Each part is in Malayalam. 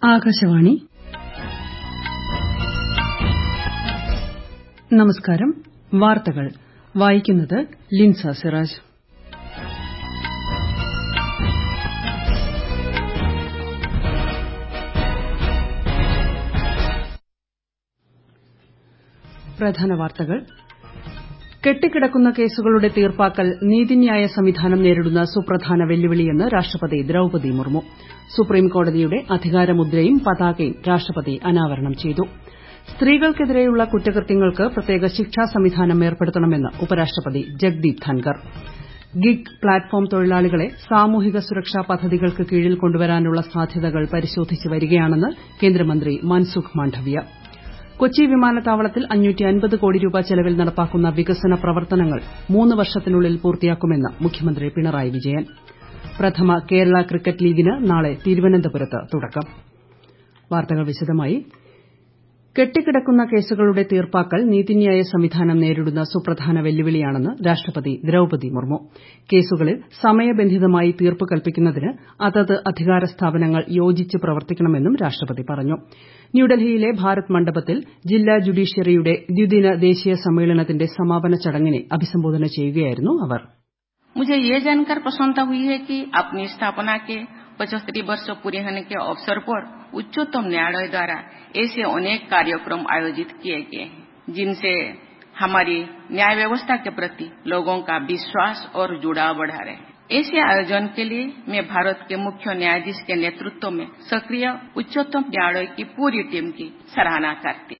ആകാശവാണി നമസ്കാരം വാർത്തകൾ വായിക്കുന്നത് ലിൻസ സിറാജ് പ്രധാന വാർത്തകൾ കെട്ടിക്കിടക്കുന്ന കേസുകളുടെ തീർപ്പാക്കൽ നീതിന്യായ സംവിധാനം നേരിടുന്ന സുപ്രധാന വെല്ലുവിളിയെന്ന് രാഷ്ട്രപതി ദ്രൌപദി മുർമു സുപ്രീംകോടതിയുടെ അധികാരമുദ്രയും പതാകയും രാഷ്ട്രപതി അനാവരണം ചെയ്തു സ്ത്രീകൾക്കെതിരെയുള്ള കുറ്റകൃത്യങ്ങൾക്ക് പ്രത്യേക ശിക്ഷാ സംവിധാനം ഏർപ്പെടുത്തണമെന്ന് ഉപരാഷ്ട്രപതി ജഗ്ദീപ് ധൻകർ ഗിഗ് പ്ലാറ്റ്ഫോം തൊഴിലാളികളെ സാമൂഹിക സുരക്ഷാ പദ്ധതികൾക്ക് കീഴിൽ കൊണ്ടുവരാനുള്ള സാധ്യതകൾ പരിശോധിച്ച് വരികയാണെന്ന് കേന്ദ്രമന്ത്രി മൻസുഖ് മാണ്ഡവ്യ കൊച്ചി വിമാനത്താവളത്തിൽ കോടി രൂപ ചെലവിൽ നടപ്പാക്കുന്ന വികസന പ്രവർത്തനങ്ങൾ മൂന്ന് വർഷത്തിനുള്ളിൽ പൂർത്തിയാക്കുമെന്ന് മുഖ്യമന്ത്രി പിണറായി വിജയൻ പ്രഥമ കേരള ക്രിക്കറ്റ് ലീഗിന് നാളെ തിരുവനന്തപുരത്ത് തുടക്കം വാർത്തകൾ വിശദമായി കെട്ടിക്കിടക്കുന്ന കേസുകളുടെ തീർപ്പാക്കൽ നീതിന്യായ സംവിധാനം നേരിടുന്ന സുപ്രധാന വെല്ലുവിളിയാണെന്ന് രാഷ്ട്രപതി ദ്രൌപദി മുർമു കേസുകളിൽ സമയബന്ധിതമായി തീർപ്പ് കൽപ്പിക്കുന്നതിന് അതത് അധികാര സ്ഥാപനങ്ങൾ യോജിച്ച് പ്രവർത്തിക്കണമെന്നും രാഷ്ട്രപതി പറഞ്ഞു ന്യൂഡൽഹിയിലെ ഭാരത് മണ്ഡപത്തിൽ ജില്ലാ ജുഡീഷ്യറിയുടെ ദ്വിദിന ദേശീയ സമ്മേളനത്തിന്റെ സമാപന ചടങ്ങിനെ അഭിസംബോധന ചെയ്യുകയായിരുന്നു അവർ मुझे ये जानकर प्रसन्नता हुई है कि अपनी स्थापना के पचहत्तरी वर्ष पूरे होने के अवसर पर उच्चतम न्यायालय द्वारा ऐसे अनेक कार्यक्रम आयोजित किए गए हैं जिनसे हमारी न्याय व्यवस्था के प्रति लोगों का विश्वास और जुड़ाव बढ़ा रहे हैं ऐसे आयोजन के लिए मैं भारत के मुख्य न्यायाधीश के नेतृत्व में सक्रिय उच्चतम न्यायालय की पूरी टीम की सराहना करती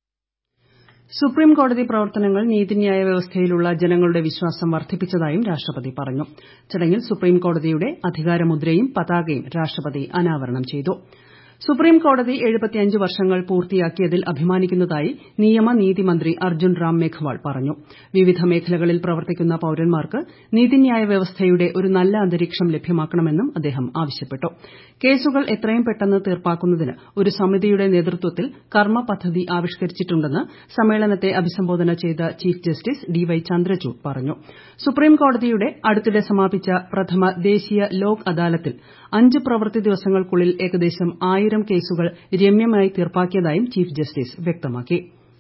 സുപ്രീംകോടതി പ്രവർത്തനങ്ങൾ നീതിന്യായ വ്യവസ്ഥയിലുള്ള ജനങ്ങളുടെ വിശ്വാസം വർദ്ധിപ്പിച്ചതായും രാഷ്ട്രപതി പറഞ്ഞു ചടങ്ങിൽ സുപ്രീംകോടതിയുടെ അധികാരമുദ്രയും പതാകയും രാഷ്ട്രപതി അനാവരണം ചെയ്തു സുപ്രീംകോടതി വർഷങ്ങൾ പൂർത്തിയാക്കിയതിൽ അഭിമാനിക്കുന്നതായി നിയമ നീതി മന്ത്രി അർജുൻ റാം മേഘ്വാൾ പറഞ്ഞു വിവിധ മേഖലകളിൽ പ്രവർത്തിക്കുന്ന പൌരന്മാർക്ക് നീതിന്യായ വ്യവസ്ഥയുടെ ഒരു നല്ല അന്തരീക്ഷം ലഭ്യമാക്കണമെന്നും അദ്ദേഹം ആവശ്യപ്പെട്ടു കേസുകൾ എത്രയും പെട്ടെന്ന് തീർപ്പാക്കുന്നതിന് ഒരു സമിതിയുടെ നേതൃത്വത്തിൽ കർമ്മ പദ്ധതി ആവിഷ്കരിച്ചിട്ടുണ്ടെന്ന് സമ്മേളനത്തെ അഭിസംബോധന ചെയ്ത chief justice D Y Chandrachud പറഞ്ഞു സുപ്രീംകോടതിയുടെ അടുത്തിടെ സമാപിച്ച പ്രഥമ ദേശീയ ലോക് അദാലത്തിൽ അഞ്ച് പ്രവൃത്തി ദിവസങ്ങൾക്കുള്ളിൽ ഏകദേശം ആയിരം കേസുകൾ രമ്യമായി തീർപ്പാക്കിയതായും ചീഫ് ജസ്റ്റിസ് വ്യക്തമാക്കി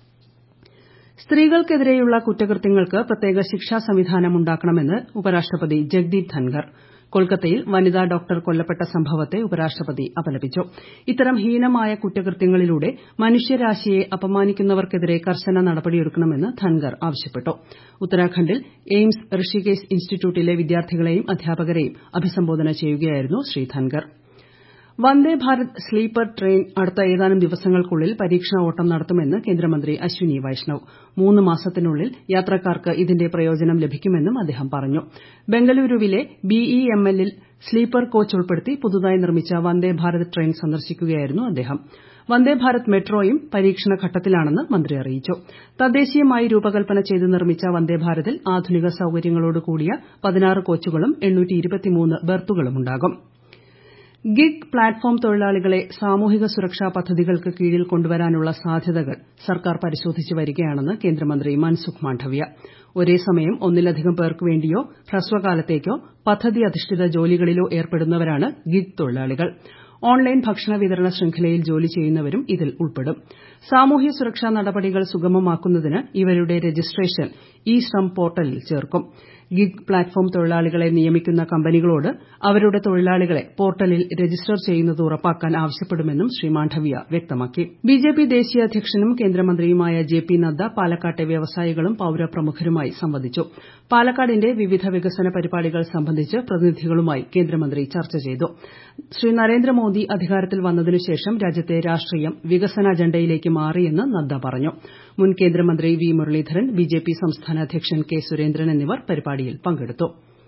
സ്ത്രീകൾക്കെതിരെയുള്ള കുറ്റകൃത്യങ്ങൾക്ക് പ്രത്യേക ശിക്ഷാ സംവിധാനം ഉണ്ടാക്കണമെന്ന് ഉപരാഷ്ട്രപതി ജഗ്ദീപ് ധൻകർ കൊൽക്കത്തയിൽ വനിതാ ഡോക്ടർ കൊല്ലപ്പെട്ട സംഭവത്തെ ഉപരാഷ്ട്രപതി അപലപിച്ചു ഇത്തരം ഹീനമായ കുറ്റകൃത്യങ്ങളിലൂടെ മനുഷ്യരാശിയെ അപമാനിക്കുന്നവർക്കെതിരെ കർശന നടപടിയെടുക്കണമെന്ന് ധൻകർ ആവശ്യപ്പെട്ടു ഉത്തരാഖണ്ഡിൽ എയിംസ് ഋഷികേശ് ഇൻസ്റ്റിറ്റ്യൂട്ടിലെ വിദ്യാർത്ഥികളെയും അധ്യാപകരെയും അഭിസംബോധന ചെയ്യുകയായിരുന്നു ശ്രീ ധൻകർ വന്ദേ ഭാരത് സ്ലീപ്പർ ട്രെയിൻ അടുത്ത ഏതാനും ദിവസങ്ങൾക്കുള്ളിൽ പരീക്ഷണ ഓട്ടം നടത്തുമെന്ന് കേന്ദ്രമന്ത്രി അശ്വിനി വൈഷ്ണവ് മൂന്ന് മാസത്തിനുള്ളിൽ യാത്രക്കാർക്ക് ഇതിന്റെ പ്രയോജനം ലഭിക്കുമെന്നും അദ്ദേഹം പറഞ്ഞു ബംഗളൂരുവിലെ ബിഇഎംഎല്ലിൽ സ്ലീപ്പർ കോച്ച് ഉൾപ്പെടുത്തി പുതുതായി നിർമ്മിച്ച വന്ദേ ഭാരത് ട്രെയിൻ സന്ദർശിക്കുകയായിരുന്നു അദ്ദേഹം വന്ദേ ഭാരത് മെട്രോയും പരീക്ഷണ ഘട്ടത്തിലാണെന്ന് മന്ത്രി അറിയിച്ചു തദ്ദേശീയമായി രൂപകൽപ്പന ചെയ്ത് നിർമ്മിച്ച വന്ദേ ഭാരതിൽ ആധുനിക സൌകര്യങ്ങളോട് കൂടിയ പതിനാറ് കോച്ചുകളും ബെർത്തുകളുമുണ്ടാകും ഗിഗ് പ്ലാറ്റ്ഫോം തൊഴിലാളികളെ സാമൂഹിക സുരക്ഷാ പദ്ധതികൾക്ക് കീഴിൽ കൊണ്ടുവരാനുള്ള സാധ്യതകൾ സർക്കാർ പരിശോധിച്ച് വരികയാണെന്ന് കേന്ദ്രമന്ത്രി മൻസുഖ് മാണ്ഡവ്യ ഒരേ സമയം ഒന്നിലധികം പേർക്ക് വേണ്ടിയോ ഹ്രസ്വകാലത്തേക്കോ പദ്ധതി അധിഷ്ഠിത ജോലികളിലോ ഏർപ്പെടുന്നവരാണ് ഗിഗ് തൊഴിലാളികൾ ഓൺലൈൻ ഭക്ഷണ വിതരണ ശൃംഖലയിൽ ജോലി ചെയ്യുന്നവരും ഇതിൽ ഉൾപ്പെടും സാമൂഹ്യ സുരക്ഷാ നടപടികൾ സുഗമമാക്കുന്നതിന് ഇവരുടെ രജിസ്ട്രേഷൻ ഇ ശ്രം പോർട്ടലിൽ ചേർക്കും ഗിഗ് പ്ലാറ്റ്ഫോം തൊഴിലാളികളെ നിയമിക്കുന്ന കമ്പനികളോട് അവരുടെ തൊഴിലാളികളെ പോർട്ടലിൽ രജിസ്റ്റർ ചെയ്യുന്നത് ഉറപ്പാക്കാൻ ആവശ്യപ്പെടുമെന്നും ശ്രീ മാണ്ഡവ്യ വ്യക്തമാക്കി ബിജെപി ദേശീയ അധ്യക്ഷനും കേന്ദ്രമന്ത്രിയുമായ ജെ പി നദ്ദ പാലക്കാട്ടെ വ്യവസായികളും പൌരപ്രമുഖരുമായി സംവദിച്ചു പാലക്കാടിന്റെ വിവിധ വികസന പരിപാടികൾ സംബന്ധിച്ച് പ്രതിനിധികളുമായി കേന്ദ്രമന്ത്രി ചർച്ച ചെയ്തു ശ്രീ നരേന്ദ്രമോദി അധികാരത്തിൽ വന്നതിനുശേഷം രാജ്യത്തെ രാഷ്ട്രീയം വികസന അജണ്ടയിലേക്ക് മാറിയെന്ന് നദ്ദ പറഞ്ഞു മുൻ കേന്ദ്രമന്ത്രി വി മുരളീധരൻ ബിജെപി സംസ്ഥാന അധ്യക്ഷൻ കെ സുരേന്ദ്രൻ എന്നിവർ പരിപാടിയിൽ പങ്കെടുത്തു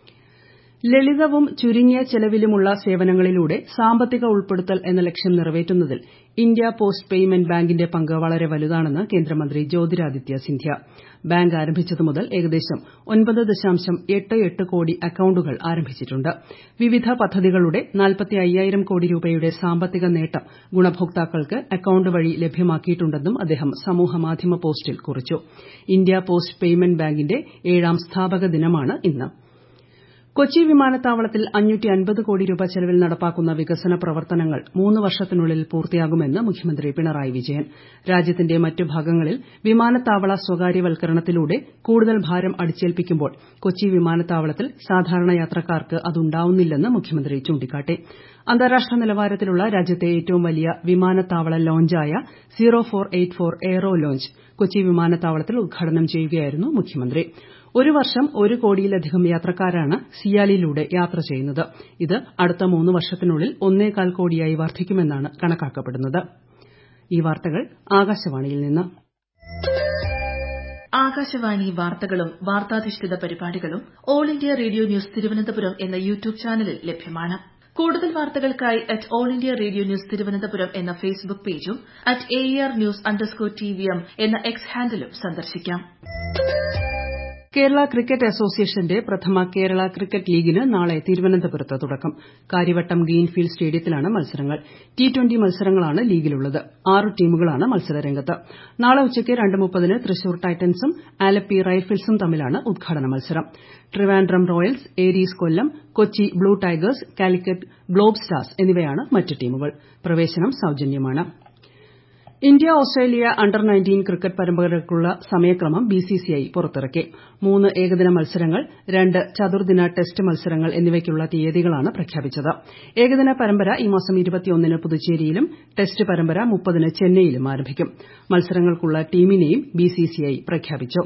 ലളിതവും ചുരുങ്ങിയ ചെലവിലുമുള്ള സേവനങ്ങളിലൂടെ സാമ്പത്തിക ഉൾപ്പെടുത്തൽ എന്ന ലക്ഷ്യം നിറവേറ്റുന്നതിൽ ഇന്ത്യ പോസ്റ്റ് പേയ്മെന്റ് ബാങ്കിന്റെ പങ്ക് വളരെ വലുതാണെന്ന് കേന്ദ്രമന്ത്രി ജ്യോതിരാദിത്യ സിന്ധ്യ ബാങ്ക് ആരംഭിച്ചതു മുതൽ ഏകദേശം ഒൻപത് ദശാംശം എട്ട് എട്ട് കോടി അക്കൌണ്ടുകൾ ആരംഭിച്ചിട്ടുണ്ട് വിവിധ പദ്ധതികളുടെ നാൽപ്പത്തി അയ്യായിരം കോടി രൂപയുടെ സാമ്പത്തിക നേട്ടം ഗുണഭോക്താക്കൾക്ക് അക്കൌണ്ട് വഴി ലഭ്യമാക്കിയിട്ടുണ്ടെന്നും അദ്ദേഹം സമൂഹമാധ്യമ പോസ്റ്റിൽ കുറിച്ചു ഇന്ത്യ പോസ്റ്റ് പേയ്മെന്റ് ബാങ്കിന്റെ ഏഴാം സ്ഥാപക ദിനമാണ് ഇന്ന് കൊച്ചി വിമാനത്താവളത്തിൽ കോടി രൂപ ചെലവിൽ നടപ്പാക്കുന്ന വികസന പ്രവർത്തനങ്ങൾ മൂന്ന് വർഷത്തിനുള്ളിൽ പൂർത്തിയാകുമെന്ന് മുഖ്യമന്ത്രി പിണറായി വിജയൻ രാജ്യത്തിന്റെ മറ്റ് ഭാഗങ്ങളിൽ വിമാനത്താവള സ്വകാര്യവൽക്കരണത്തിലൂടെ കൂടുതൽ ഭാരം അടിച്ചേൽപ്പിക്കുമ്പോൾ കൊച്ചി വിമാനത്താവളത്തിൽ സാധാരണ യാത്രക്കാർക്ക് അതുണ്ടാവുന്നില്ലെന്ന് മുഖ്യമന്ത്രി ചൂണ്ടിക്കാട്ടി അന്താരാഷ്ട്ര നിലവാരത്തിലുള്ള രാജ്യത്തെ ഏറ്റവും വലിയ വിമാനത്താവള ലോഞ്ചായ zero four eight four aero lounge Kochi വിമാനത്താവളത്തിൽ ഉദ്ഘാടനം ചെയ്യുകയായിരുന്നു മുഖ്യമന്ത്രി ഒരു വർഷം ഒരു കോടിയിലധികം യാത്രക്കാരാണ് സിയാലിലൂടെ യാത്ര ചെയ്യുന്നത് ഇത് അടുത്ത മൂന്ന് വർഷത്തിനുള്ളിൽ ഒന്നേകാൽ കോടിയായി വർദ്ധിക്കുമെന്നാണ് കണക്കാക്കപ്പെടുന്നത് ഈ വാർത്തകൾ ആകാശവാണിയിൽ നിന്ന് ആകാശവാണി വാർത്തകളും വാർത്താധിഷ്ഠിത പരിപാടികളും all India radio news Thiruvananthapuram എന്ന യൂട്യൂബ് ചാനലിൽ ലഭ്യമാണ് കൂടുതൽ വാർത്തകൾക്കായി at all India radio news Thiruvananthapuram എന്ന ഫേസ്ബുക്ക് പേജും at A R news underscore T V M എന്ന എക്സ് ഹാൻഡിലും സന്ദർശിക്കാം കേരള ക്രിക്കറ്റ് അസോസിയേഷന്റെ പ്രഥമ കേരള ക്രിക്കറ്റ് ലീഗിന് നാളെ തിരുവനന്തപുരത്ത് തുടക്കം കാര്യവട്ടം ഗ്രീൻഫീൽഡ് സ്റ്റേഡിയത്തിലാണ് മത്സരങ്ങൾ ടി ട്വന്റി മത്സരങ്ങളാണ് ലീഗിലുള്ളത് ആറ് ടീമുകളാണ് മത്സരരംഗത്ത് നാളെ ഉച്ചയ്ക്ക് രണ്ട് മുപ്പതിന് തൃശൂർ ടൈറ്റൻസും ആലപ്പി റൈഫിൾസും തമ്മിലാണ് ഉദ്ഘാടന മത്സരം Trivandrum Royals Aries Kollam Kochi Blue Tigers Calicut Globe Stars എന്നിവയാണ് മറ്റ് ടീമുകൾ പ്രവേശനം സൌജന്യമാണ് India Australia under nineteen cricket പരമ്പരകൾക്കുള്ള സമയക്രമം ബിസിസിഐ പുറത്തിറക്കി മൂന്ന് ഏകദിന മത്സരങ്ങൾ രണ്ട് ചതുർദിന ടെസ്റ്റ് മത്സരങ്ങൾ എന്നിവയ്ക്കുള്ള തീയതികളാണ് പ്രഖ്യാപിച്ചത് ഏകദിന പരമ്പര ഈ മാസം ന് പുതുച്ചേരിയിലും ടെസ്റ്റ് പരമ്പര മുപ്പതിന് ചെന്നൈയിലും ആരംഭിക്കും മത്സരങ്ങൾക്കുള്ള ടീമിനെയും ബിസിസിഐ പ്രഖ്യാപിച്ചു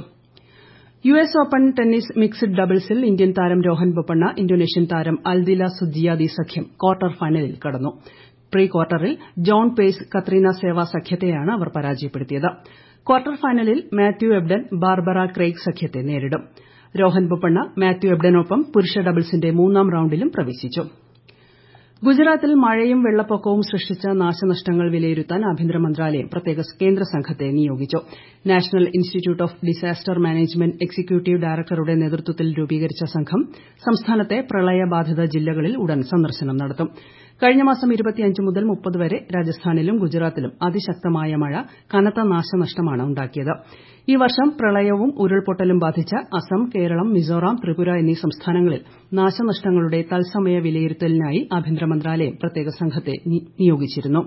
U S Open tennis mixed ഡബിൾസിൽ ഇന്ത്യൻ താരം രോഹൻ ബൊപ്പണ്ണ ഇന്തോനേഷ്യൻ താരം അൽദില സുജിയാദി സഖ്യം ക്വാർട്ടർ ഫൈനലിൽ കടന്നു പ്രീ ക്വാർട്ടറിൽ ജോൺ പേസ് കത്രീന സേവ സഖ്യത്തെയാണ് അവർ പരാജയപ്പെടുത്തിയത് ക്വാർട്ടർ ഫൈനലിൽ മാത്യു എബ്ഡൻ ബാർബറ ക്രെയ്ഗ് സഖ്യത്തെ നേരിടും രോഹൻ ബൊപ്പണ്ണ മാത്യു എബ്ഡനൊപ്പം പുരുഷ ഡബിൾസിന്റെ മൂന്നാം റൌണ്ടിലും പ്രവേശിച്ചു ഗുജറാത്തിൽ മഴയും വെള്ളപ്പൊക്കവും സൃഷ്ടിച്ച നാശനഷ്ടങ്ങൾ വിലയിരുത്താൻ ആഭ്യന്തര മന്ത്രാലയം പ്രത്യേക കേന്ദ്ര സംഘത്തെ നിയോഗിച്ചു national institute of disaster management executive ഡയറക്ടറുടെ നേതൃത്വത്തിൽ രൂപീകരിച്ച സംഘം സംസ്ഥാനത്തെ പ്രളയബാധിത ജില്ലകളിൽ ഉടൻ സന്ദർശനം നടത്തും കഴിഞ്ഞ മാസം മുതൽ മുപ്പത് വരെ രാജസ്ഥാനിലും ഗുജറാത്തിലും അതിശക്തമായ മഴ കനത്ത നാശനഷ്ടമാണ് ഉണ്ടാക്കിയത് ഈ വർഷം പ്രളയവും ഉരുൾപൊട്ടലും ബാധിച്ച അസം കേരളം മിസോറാം ത്രിപുര എന്നീ സംസ്ഥാനങ്ങളിൽ നാശനഷ്ടങ്ങളുടെ തത്സമയ വിലയിരുത്തലിനായി ആഭ്യന്തര മന്ത്രാലയം പ്രത്യേക സംഘത്തെ നിയോഗിച്ചിരുന്നു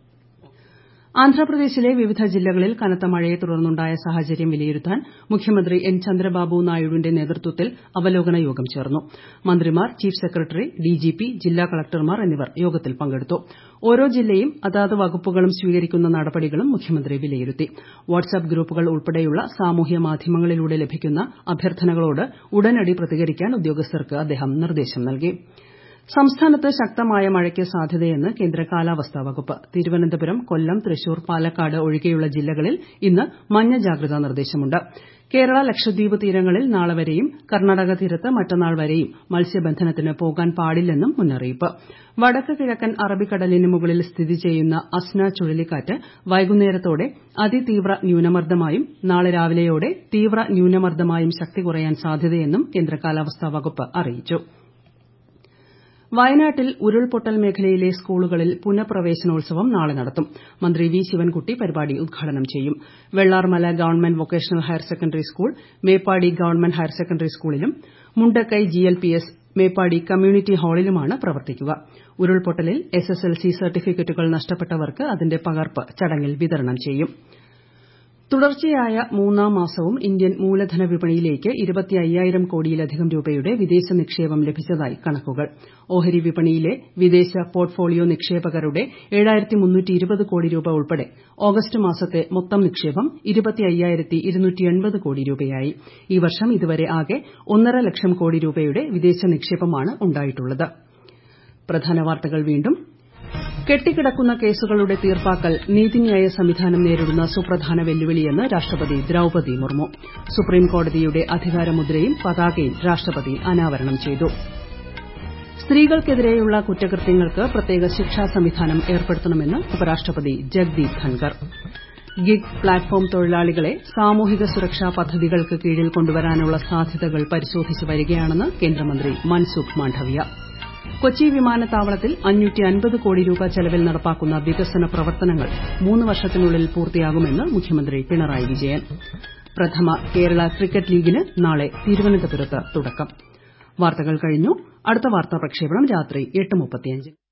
ആന്ധ്രാപ്രദേശിലെ വിവിധ ജില്ലകളിൽ കനത്ത മഴയെ തുടർന്നുണ്ടായ സാഹചര്യം വിലയിരുത്താൻ മുഖ്യമന്ത്രി എൻ ചന്ദ്രബാബു നായിഡുവിന്റെ നേതൃത്വത്തിൽ അവലോകന യോഗം ചേർന്നു മന്ത്രിമാർ ചീഫ് സെക്രട്ടറി ഡിജിപി ജില്ലാ കളക്ടർമാർ എന്നിവർ യോഗത്തിൽ പങ്കെടുത്തു ഓരോ ജില്ലയും അതാത് വകുപ്പുകളും സ്വീകരിക്കുന്ന നടപടികളും മുഖ്യമന്ത്രി വിലയിരുത്തി വാട്സ്ആപ്പ് ഗ്രൂപ്പുകൾ ഉൾപ്പെടെയുള്ള സാമൂഹ്യ മാധ്യമങ്ങളിലൂടെ ലഭിക്കുന്ന അഭ്യർത്ഥനകളോട് ഉടനടി പ്രതികരിക്കാൻ ഉദ്യോഗസ്ഥർക്ക് അദ്ദേഹം നിർദ്ദേശം നൽകി സംസ്ഥാനത്ത് ശക്തമായ മഴയ്ക്ക് സാധ്യതയെന്ന് കേന്ദ്ര കാലാവസ്ഥാ വകുപ്പ് തിരുവനന്തപുരം കൊല്ലം തൃശൂർ പാലക്കാട് ഒഴികെയുള്ള ജില്ലകളിൽ ഇന്ന് മഞ്ഞ ജാഗ്രതാ നിർദ്ദേശമുണ്ട് കേരള ലക്ഷദ്വീപ് തീരങ്ങളിൽ നാളെ വരെയും കർണാടക തീരത്ത് മറ്റന്നാൾ വരെയും മത്സ്യബന്ധനത്തിന് പോകാൻ പാടില്ലെന്നും മുന്നറിയിപ്പ് വടക്ക് കിഴക്കൻ അറബിക്കടലിന് മുകളിൽ സ്ഥിതി ചെയ്യുന്ന അസ്ന ചുഴലിക്കാറ്റ് വൈകുന്നേരത്തോടെ അതിതീവ്ര ന്യൂനമർദ്ദമായും നാളെ രാവിലെയോടെ തീവ്ര ന്യൂനമർദ്ദമായും ശക്തി കുറയാൻ സാധ്യതയെന്നും കേന്ദ്ര കാലാവസ്ഥാ വകുപ്പ് അറിയിച്ചു വയനാട്ടിൽ ഉരുൾപൊട്ടൽ മേഖലയിലെ സ്കൂളുകളിൽ പുനഃപ്രവേശനോത്സവം നാളെ നടത്തും മന്ത്രി വി ശിവൻകുട്ടി പരിപാടി ഉദ്ഘാടനം ചെയ്യും Vellarmala government vocational higher secondary school Meppadi government higher secondary സ്കൂളിലും മുണ്ടക്കൈ ജിഎൽപിഎസ് മേപ്പാടി കമ്മ്യൂണിറ്റി ഹാളിലുമാണ് പ്രവർത്തിക്കുക ഉരുൾപൊട്ടലിൽ എസ്എസ്എൽസി സർട്ടിഫിക്കറ്റുകൾ നഷ്ടപ്പെട്ടവർക്ക് അതിന്റെ പകർപ്പ് ചടങ്ങിൽ വിതരണം ചെയ്യും തുടർച്ചയായ മൂന്നാം മാസവും ഇന്ത്യൻ മൂലധന വിപണിയിലേക്ക് ഇരുപത്തിയ്യായിരം കോടിയിലധികം രൂപയുടെ വിദേശ നിക്ഷേപം ലഭിച്ചതായി കണക്കുകൾ ഓഹരി വിപണിയിലെ വിദേശ പോർട്ട്ഫോളിയോ നിക്ഷേപകരുടെ കോടി രൂപ ഉൾപ്പെടെ ഓഗസ്റ്റ് മാസത്തെ മൊത്തം നിക്ഷേപം കോടി രൂപയായി ഈ വർഷം ഇതുവരെ ആകെ ഒന്നര ലക്ഷം കോടി രൂപയുടെ വിദേശ നിക്ഷേപമാണ് ഉണ്ടായിട്ടുള്ളത് പ്രധാന വാർത്തകൾ വീണ്ടും കെട്ടിക്കിടക്കുന്ന കേസുകളുടെ തീർപ്പാക്കൽ നീതിന്യായ സംവിധാനം നേരിടുന്ന സുപ്രധാന വെല്ലുവിളിയെന്ന് രാഷ്ട്രപതി ദ്രൌപതി മുർമു സുപ്രീംകോടതിയുടെ അധികാരമുദ്രയും പതാകയും രാഷ്ട്രപതി അനാവരണം ചെയ്തു സ്ത്രീകൾക്കെതിരെയുള്ള കുറ്റകൃത്യങ്ങൾക്ക് പ്രത്യേക ശിക്ഷാ സംവിധാനം ഏർപ്പെടുത്തണമെന്ന് ഉപരാഷ്ട്രപതി ജഗ്ദീപ് ധൻകർ ഗിഗ് പ്ലാറ്റ്ഫോം തൊഴിലാളികളെ സാമൂഹിക സുരക്ഷാ പദ്ധതികൾക്ക് കീഴിൽ കൊണ്ടുവരാനുള്ള സാധ്യതകൾ പരിശോധിച്ചു വരികയാണെന്ന് കേന്ദ്രമന്ത്രി മൻസുഖ് മാണ്ഡവ്യ കൊച്ചി വിമാനത്താവളത്തിൽ കോടി രൂപ ചെലവിൽ നടപ്പാക്കുന്ന വികസന പ്രവർത്തനങ്ങൾ മൂന്ന് വർഷത്തിനുള്ളിൽ പൂർത്തിയാകുമെന്ന് മുഖ്യമന്ത്രി പിണറായി വിജയൻ പ്രഥമ കേരള ക്രിക്കറ്റ് ലീഗിന് നാളെ തിരുവനന്തപുരത്ത് തുടക്കം വാർത്തകൾ കഴിഞ്ഞു അടുത്ത വാർത്താ പ്രക്ഷേപണം രാത്രി എട്ട് മുപ്പത്തിയഞ്ചിന്